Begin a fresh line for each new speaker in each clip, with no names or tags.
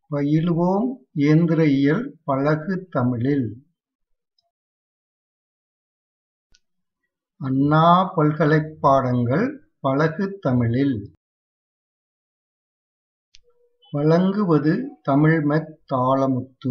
பயிலுவோம் இயந்திர இயல் பழகு தமிழில்! அண்ணா பல்கலைப் பாடங்கள் பழகு தமிழில்! வழங்குவது தமிழ்மெக் தாளமுத்து.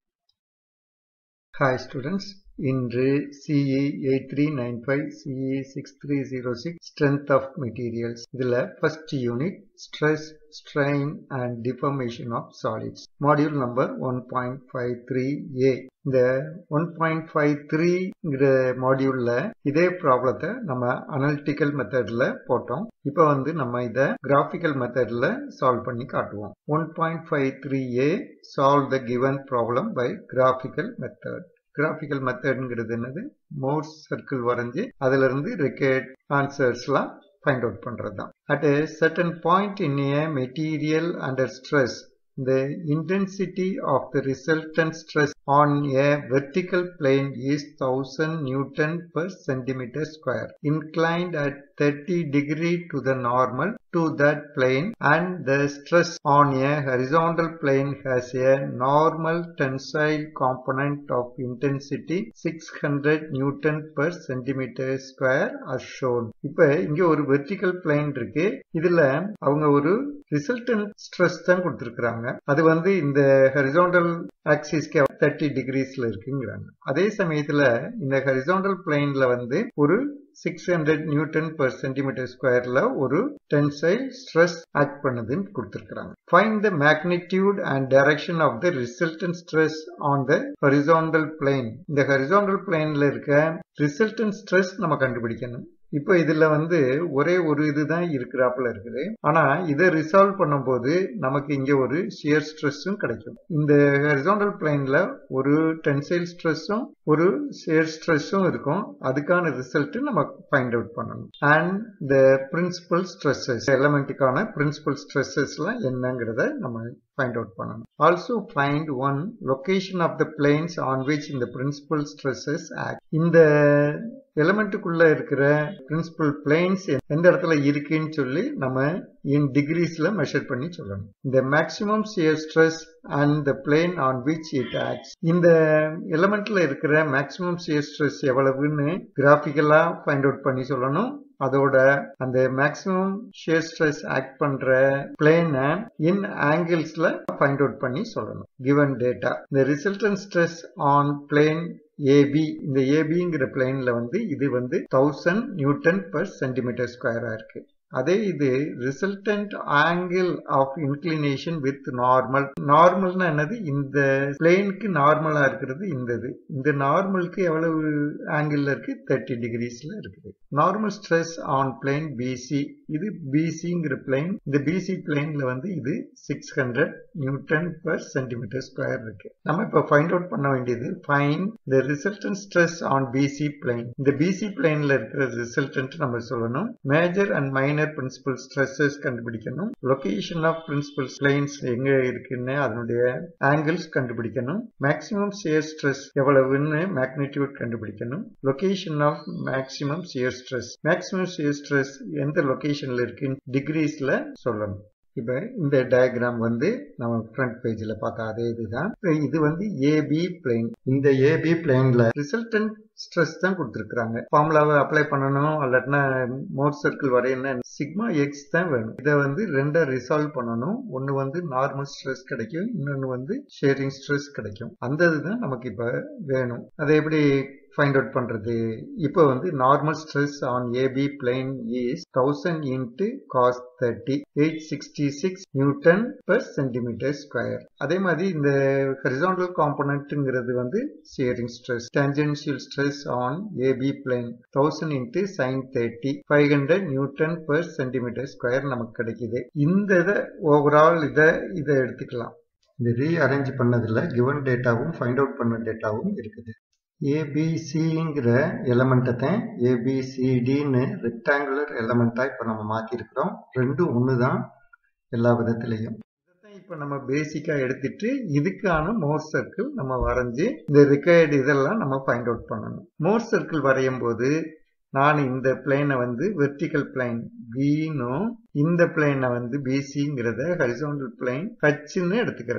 Hi students, இன்று CE 8395 CE 6306 Strength of Materials இதுல first unit Stress, Strain and Deformation of Solids module number 1.53a இந்த 1.53ங்கிற மாடியூல்ல இதே ப்ராப்ளத்தை நம்ம அனலிட்டிக்கல் மெத்தட்ல போட்டோம் இப்போ வந்து நம்ம இதை கிராஃபிக்கல் மெத்தட்ல சால்வ் பண்ணி காட்டுவோம் 1.53a solve the given problem by graphical method graphical மெத்தட்ங்கிறது என்னது மோர்ஸ் சர்க்கிள் வரைஞ்சி அதுல இருந்து ரெக்கேட் ஆன்சர்ஸ்லாம் ஃபைண்ட் அவுட் பண்றது தான் at a certain point in a material under stress the intensity of the resultant stress on a vertical plane is 1000 newton per centimeter square inclined at 30 degree to the normal to that plane and the stress on a horizontal plane has a normal tensile component of intensity 600 newton per centimeter square as shown இப்ப இங்க ஒரு vertical plane இருக்கு இதுல அவங்க ஒரு resultant stress தான் கொடுத்திருக்கிறாங்க அது வந்து இந்த ஹரிசாண்டல் ஆக்சிஸ்க்கு தேர்ட்டி டிகிரிஸ்ல இருக்குங்கிறாங்க அதே சமயத்துல இந்த ஹரிசாண்டல் பிளேன்ல வந்து ஒரு six hundred newton per centimetre ஸ்கொயர்ல ஒரு டென்சைல் ஸ்ட்ரெஸ் ஆக்ட் பண்ணுதுன்னு கொடுத்திருக்கிறாங்க find the magnitude and direction of the resultant stress on the horizontal plane இந்த ஹரிசாண்டல் பிளேன்ல இருக்க ரிசல்டன் ஸ்ட்ரெஸ் நம்ம கண்டுபிடிக்கணும் இப்போ இதுல வந்து ஒரே ஒரு இதுதான் இருக்கிறாப்புல இருக்குது ஆனா இதை ரிசால்வ் பண்ணும்போது நமக்கு இங்க ஒரு ஷியர் ஸ்ட்ரெஸ்ஸும் கிடைக்கும் இந்த ஹரிசாண்டல் பிளைன்ல ஒரு டென்சைல் ஸ்ட்ரெஸ்ஸும் ஒரு ஷியர் ஸ்ட்ரெஸ்ஸும் இருக்கும் அதுக்கான ரிசல்ட் நம்ம ஃபைண்ட் அவுட் பண்ணணும் அண்ட் த பிரின்சிபல் ஸ்ட்ரெஸ்ஸஸ் எலமெண்ட்டுக்கான பிரின்சிபல் ஸ்ட்ரெஸ்ஸஸ்லாம் என்னங்கிறத நம்ம find out பண்ணணும் also find one location of the planes on which இந்த principal stresses act இந்த எலமெண்ட்டுக்குள்ள இருக்கிற பிரின்சிபல் பிளேன்ஸ் எந்த இடத்துல இருக்குன்னு சொல்லி நம்ம இன் டிகிரிஸ்ல மெஷர் பண்ணி சொல்லணும் இந்த maximum shear stress and the plane on which it acts இந்த எலமெண்ட்ல இருக்கிற மேக்சிமம் சியர் ஸ்ட்ரெஸ் எவ்வளவுன்னு கிராஃபிக்கலா ஃபைண்ட் அவுட் பண்ணி சொல்லணும் அதோட அந்த மேக்சிமம் ஷியர் ஸ்ட்ரெஸ் ஆக்ட் பண்ற பிளேனை இன் ஆங்கிள்ஸ்ல ஃபைண்ட் அவுட் பண்ணி சொல்லணும் கிவன் டேட்டா இந்த resultant stress on plane AB இந்த ஏபிங்கிற பிளேன்ல வந்து இது வந்து தௌசண்ட் நியூட்டன் பர் சென்டிமீட்டர் ஸ்கொயரா இருக்கு அதே இது resultant angle of inclination with normal நார்மல்னா என்னது இந்த பிளேனுக்கு நார்மலா இருக்கிறது இந்த இது இந்த நார்மலுக்கு எவ்வளவு ஆங்கிள் இருக்கு தேர்ட்டி டிகிரிஸ்ல இருக்குது normal stress on plane BC இது பிசிங்கிற பிளேன் இந்த பிசி பிளேன்ல வந்து இது six hundred newton per centimetre square இருக்கு நம்ம இப்ப ஃபைண்ட் அவுட் பண்ண வேண்டியது find the resultant stress on BC plane இந்த பிசி பிளேன்ல இருக்கிற ரிசல்டன்ட் நம்ம சொல்லணும் major and minor principal stresses கண்டுபிடிக்கணும் லொகேஷன் ஆஃப் பிரின்சிபல் பிளேன்ஸ் எங்க இருக்குன்னு அதனுடைய ஆங்கிள்ஸ் கண்டுபிடிக்கணும் மேக்சிமம் சியர் ஸ்ட்ரெஸ் எவ்வளவுன்னு மேக்னிடியூட் கண்டுபிடிக்கணும் location of maximum shear stress maximum shear stress எந்த லொகேஷன்ல இருக்குன்னு டிகிரிஸ்ல சொல்லணும் இப்ப இந்த டயக்ராம் வந்து நம்ம ஃப்ரண்ட் பேஜ்ல பார்த்த அதே இதுதான் இது வந்து ஏபி பிளேன் இந்த ஏபி பிளேன்ல ரிசல்டன்ட் ஸ்ட்ரெஸ் தான் கொடுத்துருக்காங்க ஃபார்முலாவை அப்ளை பண்ணணும் அல்லட்னா மோர் சர்க்கிள் வரையணும் சிக்மா எக்ஸ் தான் வேணும் இதை வந்து ரெண்டை ரிசால்வ் பண்ணணும் ஒன்னு வந்து நார்மல் ஸ்ட்ரெஸ் கிடைக்கும் இன்னொன்னு வந்து ஷேரிங் ஸ்ட்ரெஸ் கிடைக்கும் அந்த இதுதான் நமக்கு இப்ப வேணும் அதை எப்படி ஃபைண்ட் அவுட் பண்றது இப்போ வந்து normal stress on AB plane is thousand into cos thirty eight sixty six newton per centimetre square அதே மாதிரி இந்த ஹரிசாண்டல் காம்பனண்ட்ங்கிறது வந்து shearing stress tangential stress on AB plane thousand into sine thirty five hundred newton per centimetre square நமக்கு கிடைக்குது இந்த இதை overall இதை இதை எடுத்துக்கலாம்
இந்த ரீ அரேஞ்ச் பண்ணதுல கிவன் டேட்டாவும் ஃபைண்ட் அவுட் பண்ண டேட்டாவும் இருக்குது ஏபிசிங்கிற எலமெண்ட்டை தான் ஏபிசிடின்னு ரெக்டாங்குலர் எலமெண்ட்டாக இப்போ நம்ம மாற்றிருக்கிறோம் ரெண்டும் ஒன்று தான் எல்லா விதத்துலேயும்
இப்போ நம்ம பேசிக்கா எடுத்துட்டு இதுக்கான மோர் சர்க்கிள் நம்ம வரைஞ்சி இந்த ரிக்கையர்டு இதெல்லாம் நம்ம ஃபைண்ட் அவுட் பண்ணணும் மோர் சர்க்கிள் வரையும் போது நான் இந்த பிளேனை வந்து வெர்டிக்கல் பிளைன் பின்னும் இந்த பிளேனை வந்து பிசிங்கிறத ஹரிசோண்டல் பிளைன் ஹச்னு எடுத்துக்கிறேன்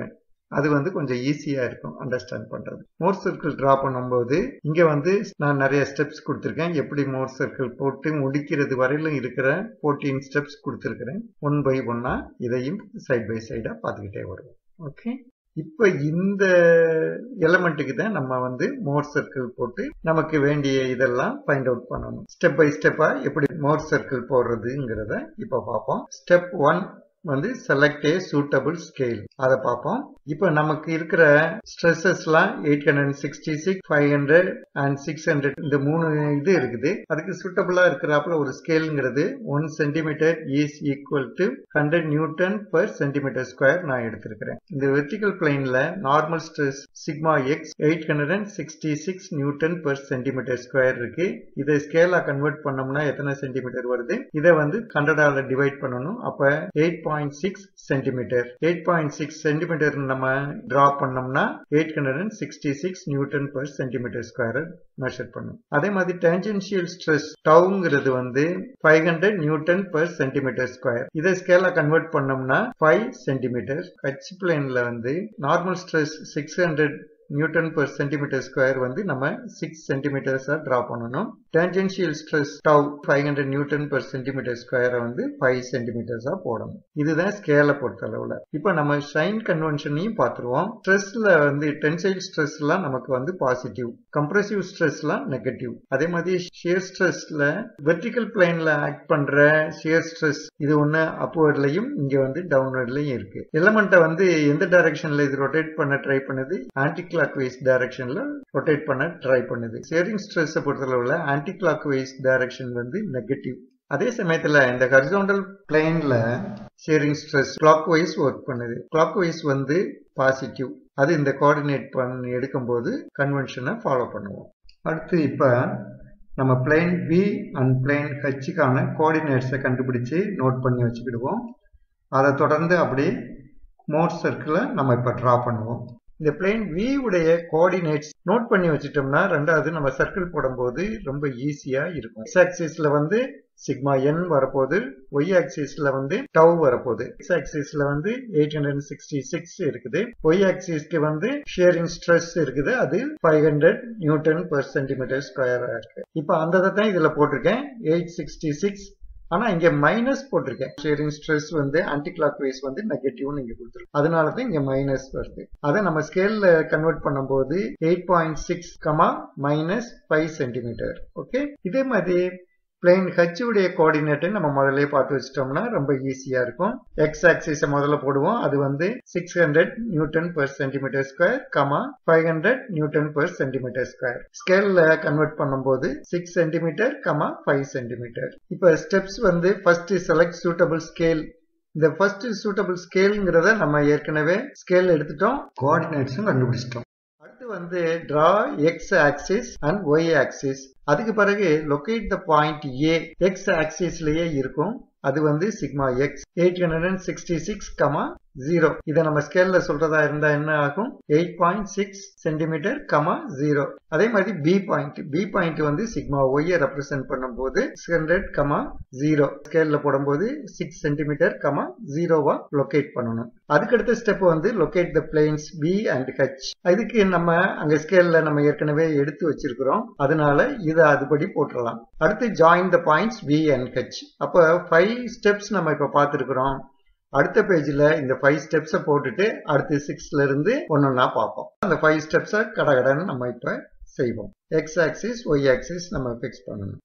அது வந்து கொஞ்சம் ஈஸியா இருக்கும் அண்டர்ஸ்டாண்ட் பண்றது மோர் சர்க்கிள் டிரா பண்ணும்போது இங்க வந்து நான் நிறைய ஸ்டெப்ஸ் கொடுத்துருக்கேன் எப்படி மோர் சர்க்கிள் போட்டு முடிக்கிறது வரையிலும் இருக்கிற ஃபோர்டீன் ஸ்டெப்ஸ் கொடுத்துருக்கிறேன் ஒன் பை ஒன்னா இதையும் சைட் பை சைடா பார்த்துக்கிட்டே வருவோம் ஓகே இப்ப இந்த எலமெண்ட்டுக்கு தான் நம்ம வந்து மோர் சர்க்கிள் போட்டு நமக்கு வேண்டிய இதெல்லாம் ஃபைண்ட் அவுட் பண்ணணும் ஸ்டெப் பை ஸ்டெப்பா எப்படி மோர் சர்க்கிள் போடுறதுங்கிறத இப்ப பார்ப்போம் ஸ்டெப் ஒன் வந்து செலக்ட் ஏ சூட்டபிள் ஸ்கேல் அதை பார்ப்போம் இப்போ நமக்கு இருக்கிற ஸ்ட்ரெஸ்ஸஸ்லாம் eight hundred sixty six five hundred and six hundred இந்த மூணு இது இருக்குது அதுக்கு சூட்டபிளா இருக்கிறாப்புல ஒரு ஸ்கேலுங்கிறது one centimetre is equal to hundred newton per centimetre square நான் எடுத்திருக்கிறேன் இந்த வெர்டிகல் பிளைன்ல normal stress sigma X eight hundred and sixty six newton per centimetre square இருக்கு இதை ஸ்கேலா கன்வெர்ட் பண்ணோம்னா எத்தனை சென்டிமீட்டர் வருது இதை வந்து ஹண்ட்ரடால டிவைட் பண்ணணும் அப்ப eight point six centimetre eight point six centimetre நம்ம டிரா பண்ணோம்னா eight hundred and sixty six newton per centimetre square measure பண்ணும் அதே மாதிரி டேஞ்சென்ஷியல் ஸ்ட்ரெஸ் டவுங்கிறது வந்து five hundred newton per centimetre square இதை ஸ்கேலா கன்வெர்ட் பண்ணோம்னா ஃபைவ் சென்டிமீட்டர் ஹச் பிளேன்ல வந்து normal stress six hundred newton per centimetre square வந்து நம்ம சிக்ஸ் சென்டிமீட்டர்ஸா டிரா பண்ணணும் tangential stress tau five hundred newton per centimetre ஸ்கொயரை வந்து ஃபைவ் சென்டிமீட்டர்ஸா போடணும் இதுதான் ஸ்கேலை பொறுத்த அளவுல இப்போ நம்ம ஷைன் கன்வென்ஷனையும் பார்த்துருவோம் ஸ்ட்ரெஸ்ல வந்து டென்சைல் ஸ்ட்ரெஸ்லாம் நமக்கு வந்து பாசிட்டிவ் கம்ப்ரெசிவ் ஸ்ட்ரெஸ்லாம் நெகட்டிவ் அதே மாதிரி ஷியர் ஸ்ட்ரெஸ்ல வெர்டிக்கல் பிளைன்ல ஆக்ட் பண்ற ஷியர் ஸ்ட்ரெஸ் இது ஒண்ணு அப்வர்ட்லயும் இங்க வந்து டவுன்வர்ட்லயும் இருக்கு எலமெண்ட்டை வந்து எந்த டைரக்ஷன்ல இது ரொட்டேட் பண்ண ட்ரை பண்ணுது ஆன்டி கிளாக் வைஸ் டைரக்ஷன்ல ரொட்டேட் பண்ண ட்ரை பண்ணுது ஷேரிங் ஸ்ட்ரெஸ் பொறுத்தளவுல ஆன்டி கிளாக் வைஸ் டைரக்ஷன் வந்து நெகட்டிவ் அதே சமயத்துல இந்த ஹரிசோண்டல் பிளேன்ல shearing stress clockwise work பண்ணுது கிளாக் வைஸ் வந்து பாசிட்டிவ் அது இந்த கோஆர்டினேட் பண்ணி எடுக்கும்போது கன்வென்ஷனை ஃபாலோ பண்ணுவோம்
அடுத்து இப்போ நம்ம பிளேன் பி அண்ட் பிளேன் ஹச்சுக்கான கோஆர்டினேட்ஸை கண்டுபிடிச்சு நோட் பண்ணி வச்சுக்கிடுவோம் அதை தொடர்ந்து அப்படி மோட் சர்க்கிளை நம்ம இப்போ ட்ரா பண்ணுவோம்
இந்த பிளேன் வி உடைய கோஆர்டினேட்ஸ் நோட் பண்ணி வச்சுட்டோம்னா ரெண்டாவது நம்ம சர்க்கிள் போடும்போது ரொம்ப ஈஸியா இருக்கும் எக்ஸ் ஆக்சிஸ்ல வந்து சிக்மா என் வரப்போகுது ஒய் ஆக்சிஸ்ல வந்து டவ் வரப்போகுது எக்ஸ் ஆக்சிஸ்ல வந்து எயிட் ஹண்ட்ரட் சிக்ஸ்டி சிக்ஸ் இருக்குது ஒய் ஆக்சிஸ்க்கு வந்து ஷேரிங் ஸ்ட்ரெஸ் இருக்குது அது five hundred newton per centimetre ஸ்கொயரா இருக்கு இப்போ அந்த தான் இதுல போட்டிருக்கேன் எயிட் சிக்ஸ்டி சிக்ஸ் ஆனா இங்க மைனஸ் போட்டிருக்கேன் ஷேரிங் ஸ்ட்ரெஸ் வந்து ஆன்டி கிளாக் வைஸ் வந்து நெகட்டிவ்னு இங்க கொடுத்துருக்கு அதனால தான் இங்க மைனஸ் வருது அதை நம்ம ஸ்கேல்ல கன்வெர்ட் பண்ணும்போது eight point six comma minus five centimetre okay இதே மாதிரி பிளேன் ஹச் உடைய கோஆர்டினேட்டை நம்ம முதல்ல பார்த்து வச்சிட்டோம்னா ரொம்ப ஈஸியா இருக்கும் எக்ஸ் ஆக்சிஸ முதல்ல போடுவோம் அது வந்து six hundred newton per centimetre square comma five hundred newton per centimetre square ஸ்கேல்ல கன்வெர்ட் பண்ணும்போது six centimetre comma five centimetre இப்ப ஸ்டெப்ஸ் வந்து ஃபர்ஸ்ட் செலக்ட் சூட்டபிள் ஸ்கேல் இந்த ஃபர்ஸ்ட் சூட்டபிள் ஸ்கேல்ங்கிறத நம்ம ஏற்கனவே ஸ்கேல் எடுத்துட்டோம்
கோஆர்டினேட்ஸும் கண்டுபிடிச்சிட்டோம்
அடுத்து வந்து draw X axis and Y axis அதுக்கு பிறகு locate the point A X ஆக்சிஸ்லயே இருக்கும் அது வந்து sigma X eight hundred and sixty six comma zero இதை நம்ம ஸ்கேல்ல சொல்றதா இருந்தா என்ன ஆகும் eight point six centimetre comma zero அதே மாதிரி பி பாயிண்ட் பி பாயிண்ட் வந்து சிக்மா ஒய்யை ரெப்ரசென்ட் பண்ணும்போது சிக்ஸ் ஹண்ட்ரட் கமா ஜீரோ ஸ்கேல்ல போடும்போது சிக்ஸ் சென்டிமீட்டர் கமா ஜீரோவா லொகேட் பண்ணணும் அதுக்கடுத்த ஸ்டெப் வந்து locate the planes B and H இதுக்கு நம்ம அங்க ஸ்கேல்ல நம்ம ஏற்கனவே எடுத்து வச்சிருக்கிறோம் அதனால இதை அதுபடி போட்டுடலாம் அடுத்து join the points B and H அப்ப ஃபைவ் ஸ்டெப்ஸ் நம்ம இப்ப பார்த்துருக்கிறோம் அடுத்த பேஜ்ல இந்த ஃபைவ் ஸ்டெப்ஸை போட்டுட்டு அடுத்து சிக்ஸ்ல இருந்து ஒன்னொன்னா பார்ப்போம் அந்த ஃபைவ் ஸ்டெப்ஸை கடகடன்னு நம்ம இப்ப செய்வோம் எக்ஸ் ஆக்சிஸ் ஒய் ஆக்சிஸ் நம்ம ஃபிக்ஸ் பண்ணணும்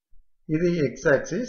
இது எக்ஸ் ஆக்சிஸ்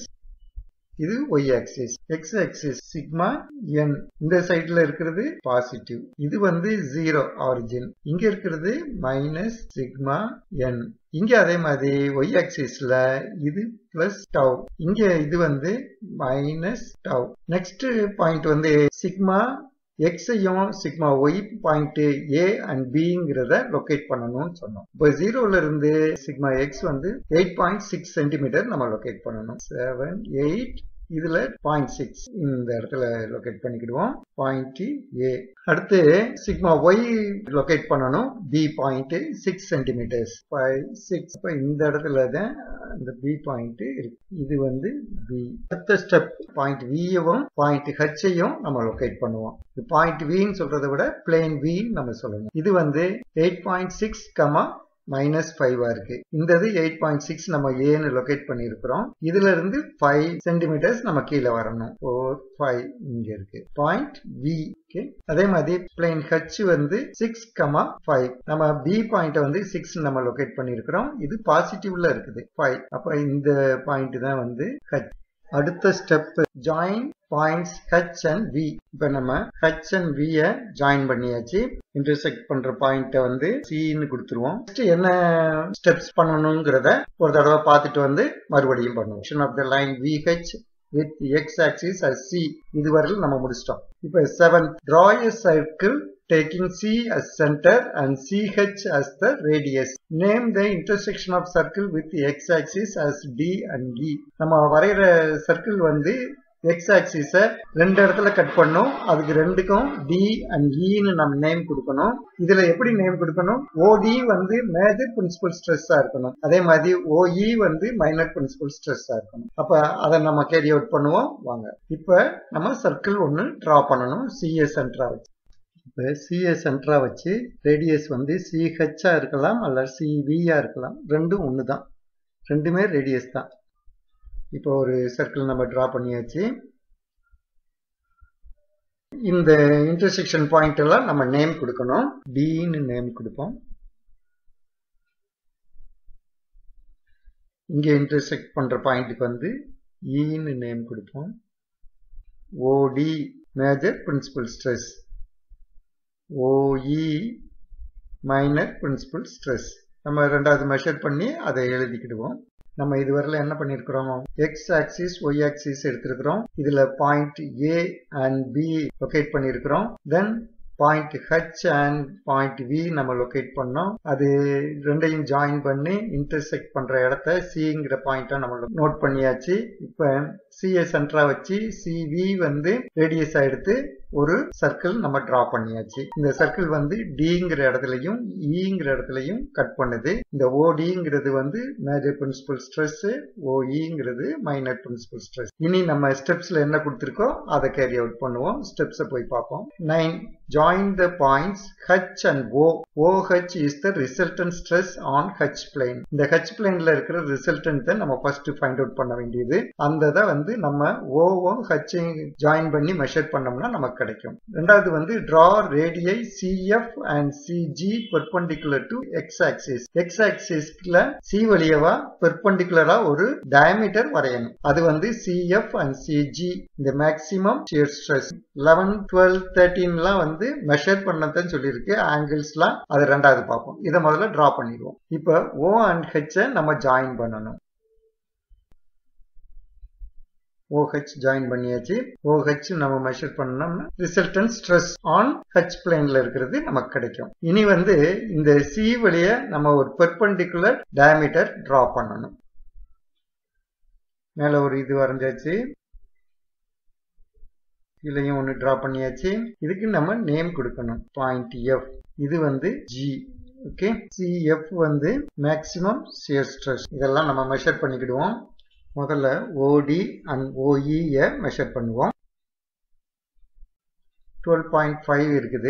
இது Y axis X axis sigma N இந்த சைட்ல இருக்கிறது பாசிட்டிவ் இது வந்து ஜீரோ ஆரிஜின் இங்க இருக்கிறது மைனஸ் சிக்மா என் இங்க அதே மாதிரி ஒய் ஆக்சிஸ்ல இது பிளஸ் டவ் இங்க இது வந்து மைனஸ் டவ் நெக்ஸ்ட் பாயிண்ட் வந்து சிக்மா எக்ஸையும் sigma Y point A and பிங்கிறத லொக்கேட் பண்ணணும்னு சொன்னோம் இப்போ ஜீரோல இருந்து சிக்மா எக்ஸ் வந்து எயிட் பாயிண்ட் சிக்ஸ் சென்டிமீட்டர் நம்ம லொக்கேட் பண்ணணும் செவன் எயிட் இதுல பாயிண்ட் சிக்ஸ் இந்த இடத்துல லொகேட் பண்ணிக்கிடுவோம் பாயிண்ட் ஏ அடுத்து சிக்மா ஒய் லொகேட் பண்ணணும் B point six centimetres five six இப்போ இந்த இடத்துல தான் இந்த பி பாயிண்ட் இருக்கு இது வந்து பி அடுத்த ஸ்டெப் பாயிண்ட் வியவும் பாயிண்ட் ஹெச்சையும் நம்ம லொகேட் பண்ணுவோம் பாயிண்ட் வின்னு சொல்றதை விட பிளேன் வி நம்ம சொல்லணும் இது வந்து eight point six comma minus ஃபைவா இருக்கு இந்த இது எயிட் பாயிண்ட் சிக்ஸ் நம்ம ஏன்னு லொகேட் பண்ணியிருக்கிறோம் இதுல இருந்து ஃபைவ் சென்டிமீட்டர்ஸ் நம்ம கீழே வரணும் ஃபோர் ஃபைவ் இங்க இருக்கு பாயிண்ட் வி ஓகே அதே மாதிரி பிளேன் ஹச் வந்து சிக்ஸ் கமா ஃபைவ் நம்ம பி பாயிண்ட வந்து சிக்ஸ் நம்ம லொகேட் பண்ணியிருக்கிறோம் இது பாசிட்டிவ்ல இருக்குது ஃபைவ் அப்ப இந்த பாயிண்ட் தான் வந்து ஹச் அடுத்த step join points H and V இப்போ நம்ம ஹெச் அண்ட் வியை ஜாயின் பண்ணியாச்சு இன்டர்செக்ட் பண்ற பாயிண்ட்டை வந்து சின்னு கொடுத்துருவோம் நெக்ஸ்ட் என்ன ஸ்டெப்ஸ் பண்ணணுங்கிறத ஒரு தடவை பார்த்துட்டு வந்து மறுபடியும் பண்ணுவோம் of the line VH with X axis as C இதுவரையில் நம்ம முடிச்சிட்டோம் இப்போ seven draw a circle taking C as center and CH as the radius. Name the intersection of circle with the x-axis as D and E. நம்ம வரைகிற circle வந்து X ஆக்சிஸ ரெண்டு இடத்துல cut பண்ணும் அதுக்கு ரெண்டுக்கும் டி அண்ட் இன்னு நம்ம நேம் கொடுக்கணும் இதுல எப்படி நேம் கொடுக்கணும் ஓடி வந்து மேஜர் பிரின்சிபல் ஸ்ட்ரெஸ்ஸா இருக்கணும் அதே மாதிரி ஓஇ வந்து மைனர் பிரின்சிபல் ஸ்ட்ரெஸ்ஸா இருக்கணும் அப்ப அதை நம்ம கேரி அவுட் பண்ணுவோம் வாங்க இப்ப நம்ம சர்க்கிள் ஒன்னு டிரா பண்ணணும் சிஎஸ் சென்டரா வச்சு
இப்போ சிஏ சென்டரா வச்சு ரேடியஸ் வந்து சிஹெச்சா இருக்கலாம் அல்லது சிவியா இருக்கலாம் ரெண்டும் ஒன்று தான் ரெண்டுமே ரேடியஸ் தான்
இப்போ ஒரு சர்க்கிள் நம்ம டிரா பண்ணியாச்சு இந்த இன்டர்செக்ஷன் பாயிண்ட் எல்லாம் நம்ம நேம் கொடுக்கணும்
டின்னு நேம் கொடுப்போம்
இங்க இன்டர்செக்ட் பண்ற பாயிண்ட்டுக்கு வந்து
ஈன்னு நேம் கொடுப்போம்
OD major principal stress OE minor principal stress நம்ம ரெண்டாவது மெஷர் பண்ணி அதை எழுதிக்கிடுவோம் நம்ம இதுவரையில என்ன பண்ணிருக்கிறோம் எக்ஸ் ஆக்சிஸ் ஒய் ஆக்சிஸ் எடுத்திருக்கிறோம் இதுல point A and B locate பண்ணிருக்கிறோம் then point H and point V நம்ம லொகேட் பண்ணோம் அது ரெண்டையும் ஜாயின் பண்ணி இன்டர்செக்ட் பண்ற இடத்த சிங்கிற பாயிண்ட்டை நம்ம நோட் பண்ணியாச்சு இப்ப சிஏ சென்டரா வச்சு சிவி வந்து ரேடியஸா எடுத்து ஒரு சர்க்கிள் நம்ம டிரா பண்ணியாச்சு இந்த சர்க்கிள் வந்து டிங்கிற இடத்துலையும் இங்கிற இடத்துலையும் கட் பண்ணுது இந்த ஓடிங்கிறது வந்து மேஜர் பிரின்சிபல் ஸ்ட்ரெஸ் ஓஇங்கிறது மைனர் பிரின்சிபல் ஸ்ட்ரெஸ் இனி நம்ம ஸ்டெப்ஸ்ல என்ன கொடுத்துருக்கோ அதை கேரி அவுட் பண்ணுவோம் ஸ்டெப்ஸை போய் பார்ப்போம் nine join the points H and O OH is the resultant stress on H plane இந்த ஹெச் பிளேன்ல இருக்கிற ரிசல்டன்ட் நம்ம ஃபர்ஸ்ட் ஃபைண்ட் அவுட் பண்ண வேண்டியது அந்த இதை வந்து நம்ம ஓவும் ஹெச்சையும் ஜாயின் பண்ணி மெஷர் பண்ணோம்னா நமக்கு கிடைக்கும் ரெண்டாவது வந்து டிரா ரேடியை CF and CG perpendicular to X axis X ஆக்சிஸ்ல சி வழியவா பெர்பெண்டிகுலரா ஒரு டயமீட்டர் வரையணும் அது வந்து சிஎஃப் அண்ட் சிஜி இந்த maximum shear stress eleven twelve தேர்ட்டீன்லாம் வந்து மெஷர் பண்ணதான் சொல்லியிருக்கு ஆங்கிள்ஸ்லாம் அது ரெண்டாவது பார்ப்போம் இதை முதல்ல டிரா பண்ணிடுவோம் இப்போ ஓ அண்ட் ஹெச்சை நம்ம ஜாயின் பண்ணணும் OH ஜாயின் பண்ணியாச்சு OH நம்ம மெஷர் பண்ணோம்னா ரிசல்டன்ட் ஸ்ட்ரெஸ் ஆன் ஹெச் பிளேன்ல இருக்கிறது நமக்கு கிடைக்கும் இனி வந்து இந்த சி வழிய நம்ம ஒரு பெர்பெண்டிகுலர் டயமீட்டர் டிரா பண்ணணும் மேல ஒரு இது வரைஞ்சாச்சு இதுலயும் ஒன்று டிரா பண்ணியாச்சு இதுக்கு நம்ம நேம் கொடுக்கணும் பாயிண்ட் எஃப் இது வந்து ஜி ஓகே சிஎஃப் வந்து மேக்சிமம் சியர் ஸ்ட்ரெஸ் இதெல்லாம் நம்ம மெஷர் பண்ணிக்கிடுவோம் முதல்ல ஓடி அண்ட் ஓஇய மெஷர் பண்ணுவோம் டுவெல் பாயிண்ட் ஃபைவ் இருக்குது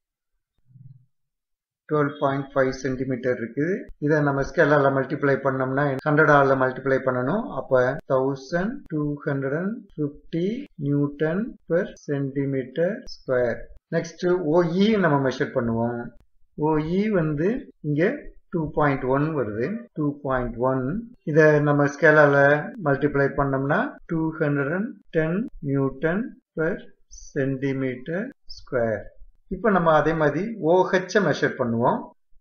டுவெல் பாயிண்ட் ஃபைவ் சென்டிமீட்டர் இருக்குது இதை நம்ம ஸ்கேலால மல்டிப்ளை பண்ணோம்னா ஹண்ட்ரடால மல்டிப்ளை பண்ணணும் அப்போ thousand two hundred and fifty newton per centimetre square next OE நம்ம மெஷர் பண்ணுவோம் ஓஇ வந்து இங்க டூ பாயிண்ட் ஒன் வருது டூ பாயிண்ட் ஒன் இதை நம்ம ஸ்கேலால மல்டிப்ளை பண்ணோம்னா two hundred and ten newton per centimetre square இப்போ நம்ம அதே மாதிரி ஓஹெச்சை மெஷர் பண்ணுவோம்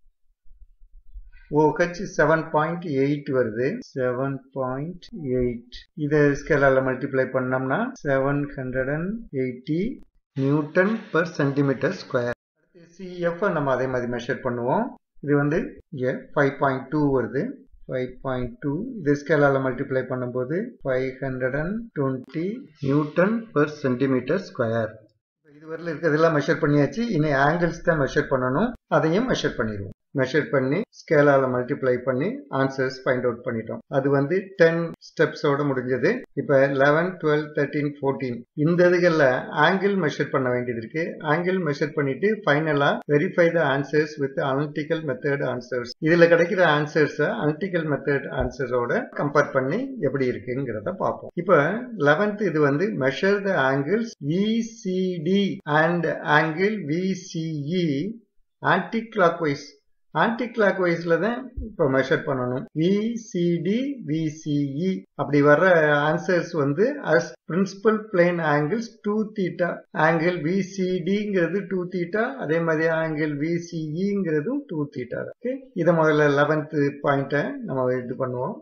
ஓஹெச் செவன் பாயிண்ட் எயிட் வருது செவன் பாயிண்ட் எயிட் இதை ஸ்கேலால மல்டிப்ளை பண்ணோம்னா seven hundred and eighty newton per centimetre square CF நம்ம அதே மாதிரி மெஷர் பண்ணுவோம் இது வந்து இங்கே ஃபைவ் பாயிண்ட் டூ வருது ஃபைவ் பாயிண்ட் டூ இது ஸ்கேலால் மல்டிப்ளை பண்ணும்போது five hundred and twenty
newton per centimetre square
இதுவரையில் இருக்கிறதெல்லாம் மெஷர் பண்ணியாச்சு இனி ஆங்கிள்ஸ் தான் மெஷர் பண்ணணும் அதையும் மெஷர் பண்ணிடுவோம் மெஷர் பண்ணி ஸ்கேலால மல்டிப்ளை பண்ணி ஆன்சர்ஸ் ஃபைண்ட் அவுட் பண்ணிட்டோம் அது வந்து டென் ஸ்டெப்ஸோட முடிஞ்சது இப்போ லெவன் டுவெல் தேர்ட்டீன் ஃபோர்டீன் இந்த இதுகளில் ஆங்கிள் மெஷர் பண்ண வேண்டியது இருக்கு ஆங்கிள் மெஷர் பண்ணிட்டு ஃபைனலா verify the answers with analytical method answers இதுல கிடைக்கிற ஆன்சர்ஸை அனலிட்டிக்கல் மெத்தட் ஆன்சர்ஸோட கம்பேர் பண்ணி எப்படி இருக்குங்கிறத பார்ப்போம் இப்போ லெவன்த் இது வந்து measure the angles ECD and angle VCE anti clockwise anti clock வைஸ்ல தான் இப்போ மெஷர் பண்ணணும் விசிடி விசிஇ அப்படி வர்ற ஆன்சர்ஸ் வந்து as principal plane angles two theta angle விசிடிங்கிறது டூ தீட்டா அதே மாதிரி ஆங்கிள் விசிஇங்கிறதும் டூ தீட்டா ஓகே இதை முதல்ல லெவன்த் பாயிண்ட்டை நம்ம இது பண்ணுவோம்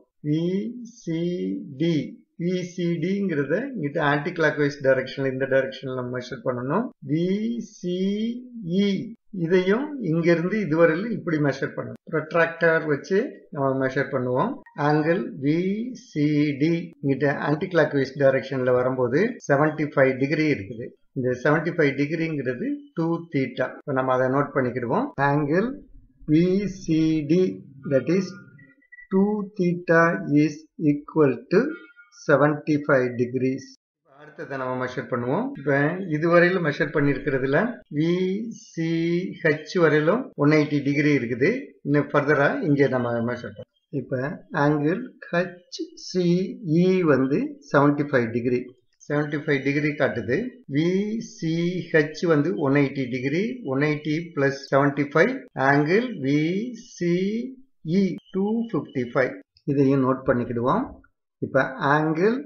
விசிடி விசிடிங்கிறத இங்கிட்ட ஆன்டி கிளாக் வைஸ் டைரக்ஷன்ல இந்த டைரக்ஷன்ல நம்ம மெஷர் பண்ணணும் விசிஇ இதையும் இங்கிருந்து இதுவரையில் இப்படி மெஷர் பண்ணணும் ப்ரொட்ராக்டர் வச்சு நம்ம மெஷர் பண்ணுவோம் ஆங்கிள் விசிடி இங்கிட்ட ஆன்டி கிளாக் வைஸ் டைரக்ஷன்ல வரும்போது செவன்டி ஃபைவ் டிகிரி இருக்குது இந்த செவன்டி ஃபைவ் டிகிரிங்கிறது டூ தீட்டா இப்போ நம்ம அதை நோட் பண்ணிக்கிடுவோம் angle VCD that is two theta is equal to seventy five degrees அடுத்ததை நம்ம மெஷர் பண்ணுவோம் இப்போ இதுவரையிலும் மெஷர் பண்ணியிருக்கிறதுல விசிஹெச் வரையிலும் ஒன் எயிட்டி டிகிரி இருக்குது இன்னும் ஃபர்தரா இங்கே நம்ம மெஷர் பண்ணுவோம் இப்போ ஆங்கிள் ஹெச்சிஇ வந்து seventy five degree seventy five degree காட்டுது விசிஹெச் வந்து one eighty degree one eighty plus seventy five angle VCE two fifty five இதையும் நோட் பண்ணிக்கிடுவோம் இப்போ angle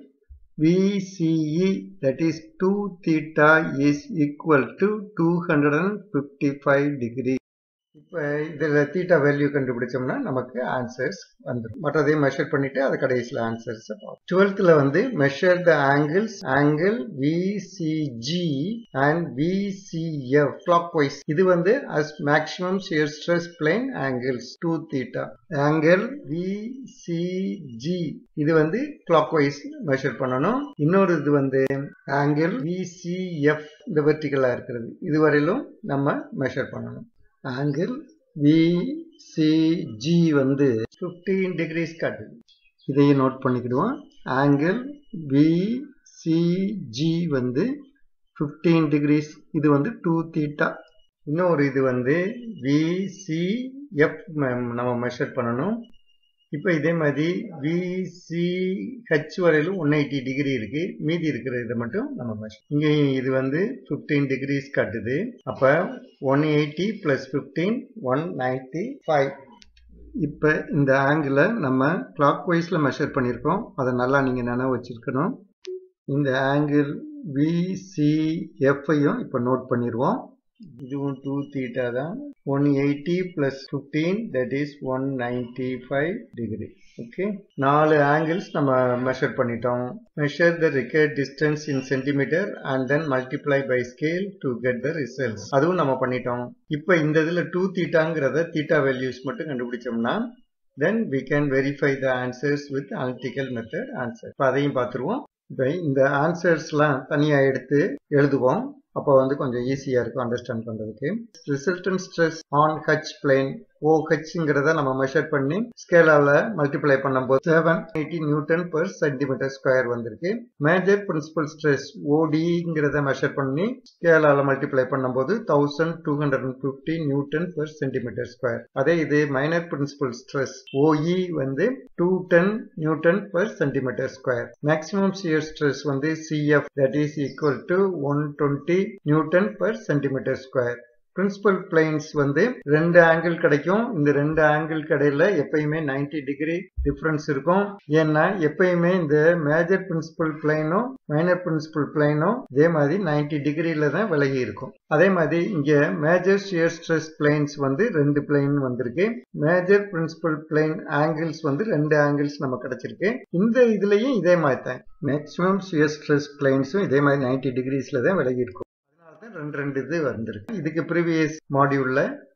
VCE that is 2 theta is equal to 255 degree இப்போ இதில் theta value கண்டுபிடிச்சோம்னா நமக்கு answers வந்துடும் மற்றதையும் measure பண்ணிட்டு அது கடைசியில் ஆன்சர்ஸ் பார்ப்போம் டுவெல்த்தில் வந்து measure the angles angle VCG and VCF clock wise இது வந்து as maximum shear stress plane angles two theta angle VCG இது வந்து கிளாக் வைஸ் மெஷர் பண்ணணும் இன்னொரு இது வந்து ஆங்கிள் விசிஎஃப் இந்த வெர்டிகலா இருக்கிறது இதுவரையிலும் நம்ம மெஷர் பண்ணணும் ஆங்கிள் விசிஜி வந்து ஃபிஃப்டீன் டிகிரிஸ் காட்டுது இதையும் நோட் பண்ணிக்கிடுவோம் ஆங்கிள் விசிஜி வந்து ஃபிஃப்டீன் டிகிரிஸ் இது வந்து டூ தீட்டா இன்னொரு இது வந்து விசிஎஃப் நம்ம மெஷர் பண்ணணும் இப்போ இதே மாதிரி விசிஹெச் வரையிலும் ஒன் எயிட்டி டிகிரி இருக்கு மீதி இருக்கிற இதை மட்டும் நம்ம மெஷர் இங்கேயும் இது வந்து ஃபிஃப்டீன் டிகிரிஸ் காட்டுது அப்போ one eighty plus fifteen one ninety five இப்போ இந்த ஆங்கிளை நம்ம கிளாக் வைஸில் மெஷர் பண்ணியிருக்கோம் அதை நல்லா நீங்கள் நினைவு வச்சிருக்கணும் இந்த ஆங்கிள் விசிஎஃப்ஐயும் இப்போ நோட் பண்ணிடுவோம் இதுவும் டூ தீட்டா தான் one eighty plus fifteen that is one ninety five degree okay நாலு ஆங்கிள்ஸ் நம்ம மெஷர் பண்ணிட்டோம் measure the required distance in centimetre and then multiply by scale to get the results அதுவும் நம்ம பண்ணிட்டோம் இப்போ இந்த இதில் டூ தீட்டாங்கிறத தீட்டா வேல்யூஸ் மட்டும் கண்டுபிடிச்சோம்னா then we can verify the answers with analytical method answer இப்போ அதையும் பார்த்துருவோம் இப்போ இந்த ஆன்சர்ஸ்லாம் தனியாக எடுத்து எழுதுவோம் அப்போ வந்து கொஞ்சம் ஈஸியாக இருக்கும் அண்டர்ஸ்டாண்ட் பண்ணுறதுக்கு resultant stress on H plane O ஹெச்ங்கிறத நம்ம மெஷர் பண்ணி ஸ்கேலாவில் மல்டிப்ளை பண்ணும்போது seven eighty newton per centimetre square வந்திருக்கு மேஜர் பிரின்சிபல் ஸ்ட்ரெஸ் ஓடிங்கிறத மெஷர் பண்ணி ஸ்கேலாவில் மல்டிப்ளை பண்ணும்போது thousand two hundred and fifty newton per centimetre square அதே இது மைனர் பிரின்சிபல் ஸ்ட்ரெஸ் ஓஇ வந்து two ten newton per centimetre square maximum shear stress வந்து CF that is equal to one twenty newton per centimetre square principal planes வந்து ரெண்டு angle கிடைக்கும் இந்த ரெண்டு angle கடையில் எப்பயுமே நைன்டி டிகிரி டிஃப்ரென்ஸ் இருக்கும் ஏன்னா எப்பயுமே இந்த மேஜர் பிரின்சிபல் பிளைனும் மைனர் பிரின்சிபல் பிளைனும் இதே மாதிரி நைன்டி டிகிரியில தான் விலகி இருக்கும் அதே மாதிரி இங்க மேஜர் ஷியர் ஸ்ட்ரெஸ் பிளைன்ஸ் வந்து ரெண்டு பிளைன் வந்திருக்கு மேஜர் பிரின்சிபல் பிளைன் ஆங்கிள்ஸ் வந்து ரெண்டு ஆங்கிள்ஸ் நம்ம கிடைச்சிருக்கு இந்த இதுலயும் இதே மாதிரி தான் மேக்ஸிமம் ஷியர் ஸ்ட்ரெஸ் பிளைன்ஸும் இதே மாதிரி நைன்டி டிகிரிஸ்ல தான் விலகி இருக்கும் ரெண்டு ரெண்டு இது வந்திருக்கு இதுக்கு ப்ரீவியஸ் மாடியூல்ல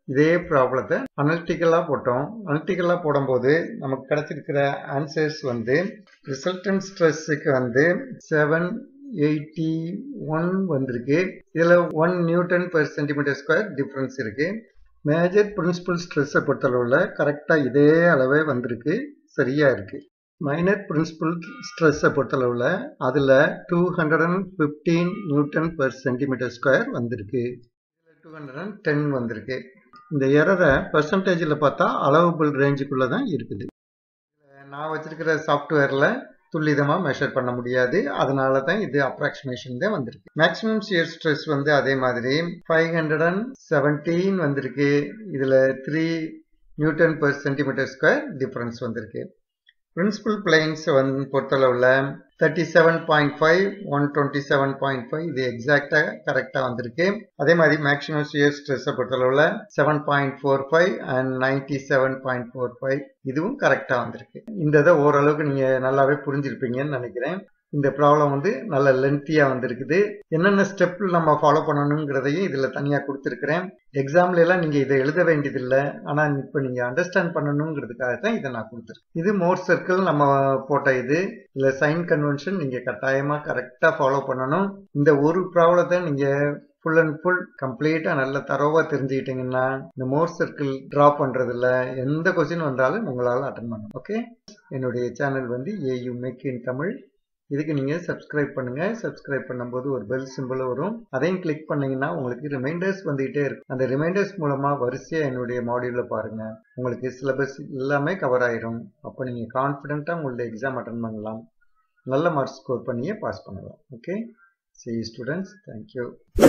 இதே ப்ராப்ளத்தை அனலிட்டிக்கலாக போட்டோம் அனலிட்டிக்கலாக போடும்போது நமக்கு கிடைச்சிருக்கிற ஆன்சர்ஸ் வந்து ரிசல்டன்ட் ஸ்ட்ரெஸ்ஸுக்கு வந்து செவன் எயிட்டி ஒன் வந்திருக்கு இதில் one newton per centimetre square difference இருக்கு மேஜர் பிரின்சிபல் ஸ்ட்ரெஸ்ஸை பொறுத்தளவில் கரெக்டாக இதே அளவே வந்திருக்கு சரியா இருக்கு மைனர் பிரின்சிபல் ஸ்ட்ரெஸ்ஸை பொறுத்தளவில் அதில் two hundred and fifteen newton per centimetre square வந்திருக்கு டூ ஹண்ட்ரட் அண்ட் டென் வந்திருக்கு இந்த எரரை பர்சன்டேஜில் பார்த்தா அளவுபிள் ரேஞ்சுக்குள்ளே தான் இருக்குது நான் வச்சிருக்கிற சாஃப்ட்வேரில் துல்லிதமாக மெஷர் பண்ண முடியாது அதனால தான் இது அப்ராக்சிமேஷன் தான் வந்திருக்கு மேக்ஸிமம் சியர் ஸ்ட்ரெஸ் வந்து அதே மாதிரி ஃபைவ் ஹண்ட்ரட் அண்ட் செவன்டீன் வந்திருக்கு இதில் three newton per centimetre square difference வந்திருக்கு பிரின்சிபல் பிளைன்ஸ் வந்து பொறுத்தளவில் thirty seven point five one twenty seven point five இது எக்ஸாக்டாக கரெக்டாக வந்திருக்கு அதே மாதிரி மேக்ஸிமம் சியர் ஸ்ட்ரெஸ்ஸை பொறுத்தளவில் seven point four five and ninety seven point four five இதுவும் கரெக்டாக வந்திருக்கு இந்த இதை ஓரளவுக்கு நீங்கள் நல்லாவே புரிஞ்சிருப்பீங்கன்னு நினைக்கிறேன் இந்த ப்ராப்ளம் வந்து நல்ல லென்த்தியாக வந்திருக்குது என்னென்ன ஸ்டெப் நம்ம ஃபாலோ பண்ணணுங்கிறதையும் இதில் தனியாக கொடுத்துருக்குறேன் எக்ஸாம்ல எல்லாம் நீங்கள் இதை எழுத வேண்டியதில்லை ஆனால் இப்போ நீங்கள் அண்டர்ஸ்டாண்ட் பண்ணணுங்கிறதுக்காக தான் இதை நான் கொடுத்துருக்கேன் இது மோர் சர்க்கிள் நம்ம போட்ட இது இல்லை சைன் கன்வென்ஷன் நீங்கள் கட்டாயமாக கரெக்டாக ஃபாலோ பண்ணணும் இந்த ஒரு ப்ராப்ளத்தை நீங்கள் ஃபுல் அண்ட் ஃபுல் கம்ப்ளீட்டாக நல்ல தரோவாக தெரிஞ்சுக்கிட்டீங்கன்னா இந்த மோர் சர்க்கிள் ட்ரா பண்ணுறதுல எந்த கொஸ்டின் வந்தாலும் உங்களால் அட்டன் பண்ணணும் ஓகே என்னுடைய சேனல் வந்து ஏயு மேக் இன் தமிழ் இதுக்கு நீங்கள் சப்ஸ்கிரைப் பண்ணுங்கள் சப்ஸ்கிரைப் பண்ணும்போது ஒரு பெல் சிம்பிள் வரும் அதையும் கிளிக் பண்ணீங்கன்னா உங்களுக்கு ரிமைண்டர்ஸ் வந்துகிட்டே இருக்கும் அந்த ரிமைண்டர்ஸ் மூலமாக வரிசையாக என்னுடைய மாடியூலில் பாருங்கள் உங்களுக்கு சிலபஸ் எல்லாமே கவர் ஆயிரும் அப்போ நீங்கள் கான்ஃபிடென்ட்டாக உங்களுடைய எக்ஸாம் அட்டன் பண்ணலாம் நல்ல மார்க்ஸ் ஸ்கோர் பண்ணியே பாஸ் பண்ணலாம் ஓகே சி ஸ்டூடெண்ட்ஸ் தேங்க்யூ